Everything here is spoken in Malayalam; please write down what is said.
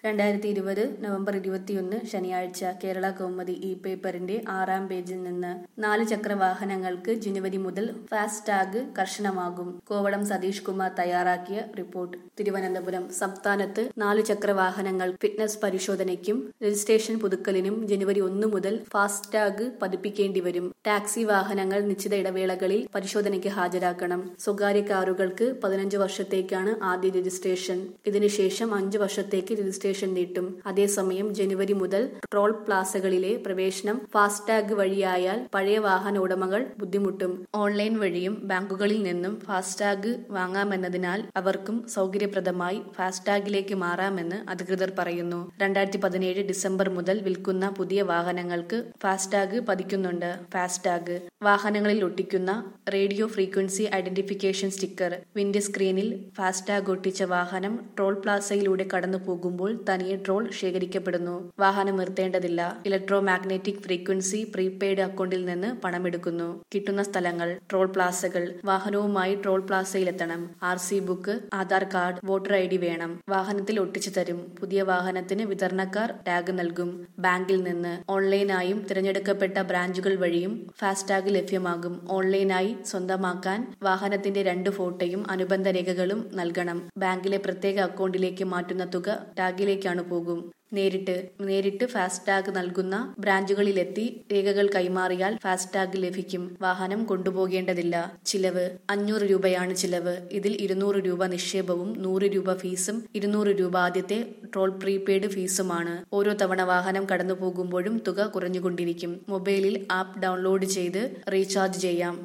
രണ്ടായിരത്തി ഇരുപത് നവംബർ ഇരുപത്തിയൊന്ന് ശനിയാഴ്ച കേരള കൗമുദി ഇ പേപ്പറിന്റെ ആറാം പേജിൽ നിന്ന് നാല് ചക്ര വാഹനങ്ങൾക്ക് ജനുവരി മുതൽ ഫാസ്ടാഗ് കർശനമാകും കോവളം സതീഷ് കുമാർ തയ്യാറാക്കിയ റിപ്പോർട്ട് തിരുവനന്തപുരം സംസ്ഥാനത്ത് നാലു ചക്ര വാഹനങ്ങൾ ഫിറ്റ്നസ് പരിശോധനയ്ക്കും രജിസ്ട്രേഷൻ പുതുക്കലിനും ജനുവരി ഒന്ന് മുതൽ ഫാസ്ടാഗ് പതിപ്പിക്കേണ്ടി വരും ടാക്സി വാഹനങ്ങൾ നിശ്ചിത ഇടവേളകളിൽ പരിശോധനയ്ക്ക് ഹാജരാക്കണം സ്വകാര്യ കാറുകൾക്ക് പതിനഞ്ച് വർഷത്തേക്കാണ് ആദ്യ രജിസ്ട്രേഷൻ ഇതിനുശേഷം അഞ്ച് വർഷത്തേക്ക് രജിസ്ട്രേഷൻ നീട്ടും അതേസമയം ജനുവരി മുതൽ ടോൾ പ്ലാസകളിലെ പ്രവേശനം ഫാസ്ടാഗ് വഴിയായാൽ പഴയ വാഹന ഉടമകൾ ബുദ്ധിമുട്ടും ഓൺലൈൻ വഴിയും ബാങ്കുകളിൽ നിന്നും ഫാസ്ടാഗ് വാങ്ങാമെന്നതിനാൽ അവർക്കും സൗകര്യപ്രദമായി ഫാസ്ടാഗിലേക്ക് മാറാമെന്ന് അധികൃതർ പറയുന്നു രണ്ടായിരത്തി പതിനേഴ് ഡിസംബർ മുതൽ വിൽക്കുന്ന പുതിയ വാഹനങ്ങൾക്ക് ഫാസ്ടാഗ് പതിക്കുന്നുണ്ട് ഫാസ്ടാഗ് വാഹനങ്ങളിൽ ഒട്ടിക്കുന്ന റേഡിയോ ഫ്രീക്വൻസി ഐഡന്റിഫിക്കേഷൻ സ്റ്റിക്കർ വിൻഡ് സ്ക്രീനിൽ ഫാസ്ടാഗ് ഒട്ടിച്ച വാഹനം ടോൾ പ്ലാസയിലൂടെ കടന്നു പോകുമ്പോൾ തനിയെ ട്രോൾ ശേഖരിക്കപ്പെടുന്നു വാഹനം നിർത്തേണ്ടതില്ല ഇലക്ട്രോ മാഗ്നറ്റിക് ഫ്രീക്വൻസി പ്രീപെയ്ഡ് അക്കൗണ്ടിൽ നിന്ന് പണമെടുക്കുന്നു കിട്ടുന്ന സ്ഥലങ്ങൾ ട്രോൾ പ്ലാസകൾ വാഹനവുമായി ട്രോൾ പ്ലാസയിലെത്തണം R C book Aadhaar card voter I D വേണം വാഹനത്തിൽ ഒട്ടിച്ചു തരും പുതിയ വാഹനത്തിന് വിതരണക്കാർ ടാഗ് നൽകും ബാങ്കിൽ നിന്ന് ഓൺലൈനായും തിരഞ്ഞെടുക്കപ്പെട്ട ബ്രാഞ്ചുകൾ വഴിയും ഫാസ്ടാഗ് ലഭ്യമാകും ഓൺലൈനായി സ്വന്തമാക്കാൻ വാഹനത്തിന്റെ രണ്ട് ഫോട്ടോയും അനുബന്ധ രേഖകളും നൽകണം ബാങ്കിലെ പ്രത്യേക അക്കൗണ്ടിലേക്ക് മാറ്റുന്ന തുക ടാഗിലേക്കാണ് പോകും നേരിട്ട് നേരിട്ട് ഫാസ്ടാഗ് നൽകുന്ന ബ്രാഞ്ചുകളിലെത്തി രേഖകൾ കൈമാറിയാൽ ഫാസ്ടാഗ് ലഭിക്കും വാഹനം കൊണ്ടുപോകേണ്ടതില്ല ചിലവ് അഞ്ഞൂറ് രൂപയാണ് ചിലവ് ഇതിൽ ഇരുന്നൂറ് രൂപ നിക്ഷേപവും നൂറ് രൂപ ഫീസും ഇരുന്നൂറ് രൂപ ആദ്യത്തെ ടോൾ പ്രീപെയ്ഡ് ഫീസുമാണ് ഓരോ തവണ വാഹനം കടന്നു പോകുമ്പോഴും തുക കുറഞ്ഞുകൊണ്ടിരിക്കും മൊബൈലിൽ ആപ്പ് ഡൗൺലോഡ് ചെയ്ത് റീചാർജ് ചെയ്യാം